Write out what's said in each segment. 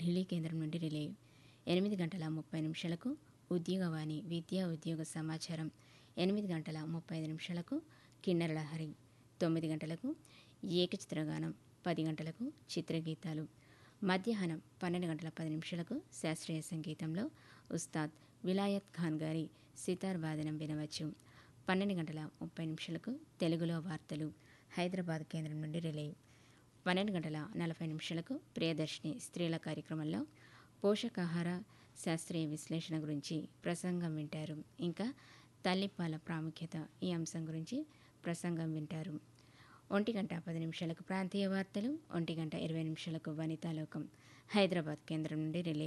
ఢిల్లీ కేంద్రం నుండి రిలే ఎనిమిది గంటల ముప్పై నిమిషాలకు ఉద్యోగవాణి విద్యా ఉద్యోగ సమాచారం ఎనిమిది గంటల ముప్పై ఐదు నిమిషాలకు కిన్నెర లహరి తొమ్మిది గంటలకు ఏకచిత్రగానం పది గంటలకు చిత్రగీతాలు మధ్యాహ్నం పన్నెండు గంటల పది నిమిషాలకు శాస్త్రీయ సంగీతంలో ఉస్తాద్ విలాయత్ ఖాన్ గారి సితార్ వాదనం వినవచ్చు పన్నెండు గంటల ముప్పై నిమిషాలకు తెలుగులో వార్తలు హైదరాబాద్ కేంద్రం నుండి రిలే పన్నెండు గంటల నలభై నిమిషాలకు ప్రియదర్శిని స్త్రీల కార్యక్రమంలో పోషకాహార శాస్త్రీయ విశ్లేషణ గురించి ప్రసంగం వింటారు ఇంకా తల్లిపాల ప్రాముఖ్యత ఈ అంశం గురించి ప్రసంగం వింటారు ఒంటి గంట పది నిమిషాలకు ప్రాంతీయ వార్తలు ఒంటి గంట ఇరవై నిమిషాలకు వనితాలోకం హైదరాబాద్ కేంద్రం నుండి రిలే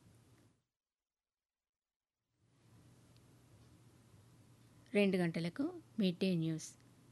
రెండు గంటలకు మిడ్ డే న్యూస్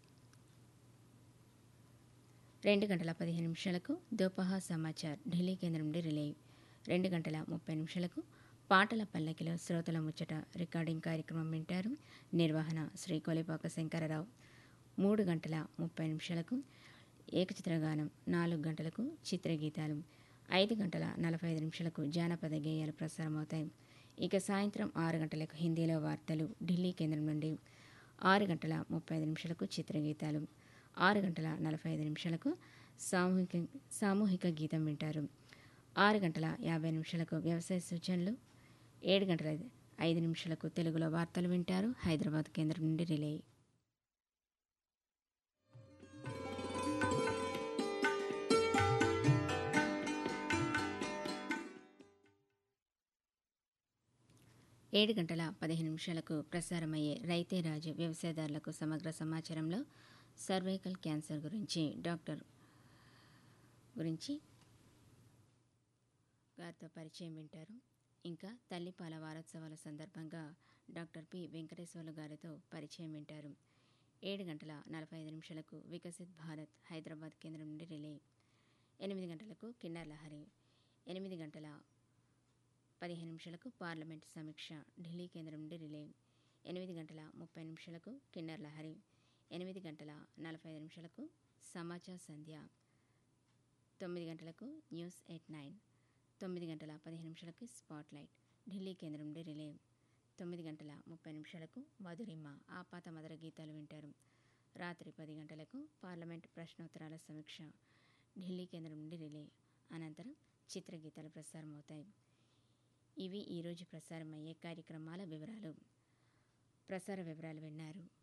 రెండు గంటల పదిహేను నిమిషాలకు దోపహా సమాచార్ ఢిల్లీ కేంద్రం నుండి రిలే రెండు గంటల ముప్పై నిమిషాలకు పాటల పల్లకిలో శ్రోతల ముచ్చట రికార్డింగ్ కార్యక్రమం వింటారు నిర్వహణ శ్రీ కొలిపాక శంకరరావు మూడు గంటల ముప్పై నిమిషాలకు ఏకచిత్రగానం నాలుగు గంటలకు చిత్రగీతాలు ఐదు గంటల నలభై ఐదు నిమిషాలకు జానపద గేయాలు ప్రసారమవుతాయి ఇక సాయంత్రం ఆరు గంటలకు హిందీలో వార్తలు ఢిల్లీ కేంద్రం నుండి ఆరు గంటల ముప్పై ఐదు నిమిషాలకు చిత్రగీతాలు ఆరు గంటల నలభై ఐదు నిమిషాలకు సామూహిక సామూహిక గీతం వింటారు ఆరు గంటల యాభై నిమిషాలకు వ్యవసాయ సూచనలు ఏడు గంటల ఐదు నిమిషాలకు తెలుగులో వార్తలు వింటారు హైదరాబాద్ కేంద్రం నుండి రిలే ఏడు గంటల పదిహేను నిమిషాలకు ప్రసారమయ్యే రైతే రాజు వ్యవసాయదారులకు సమగ్ర సమాచారంలో సర్వైకల్ క్యాన్సర్ గురించి డాక్టర్ గురించి గారితో పరిచయం వింటారు ఇంకా తల్లిపాల వారోత్సవాల సందర్భంగా డాక్టర్ పి వెంకటేశ్వర్లు గారితో పరిచయం వింటారు ఏడు గంటల నలభై ఐదు నిమిషాలకు వికసిత్ భారత్ హైదరాబాద్ కేంద్రం నుండి రిలే ఎనిమిది గంటలకు కిన్నర్ లహరి ఎనిమిది గంటల పదిహేను నిమిషాలకు పార్లమెంట్ సమీక్ష ఢిల్లీ కేంద్రం నుండి రిలే ఎనిమిది గంటల ముప్పై నిమిషాలకు కిన్నర్ లహరి ఎనిమిది గంటల నలభై ఐదు నిమిషాలకు సమాచార్ సంధ్య తొమ్మిది గంటలకు న్యూస్ ఎయిట్ నైన్ తొమ్మిది గంటల పదిహేను నిమిషాలకు స్పాట్ లైట్ ఢిల్లీ కేంద్రం నుండి రిలే తొమ్మిది గంటల ముప్పై నిమిషాలకు మధురిమ ఆపాత మధుర గీతాలు వింటారు రాత్రి పది గంటలకు పార్లమెంట్ ప్రశ్నోత్తరాల సమీక్ష ఢిల్లీ కేంద్రం నుండి రిలే అనంతరం చిత్రగీతాలు ప్రసారమవుతాయి ఇవి ఈరోజు ప్రసారమయ్యే కార్యక్రమాల వివరాలు ప్రసార వివరాలు విన్నారు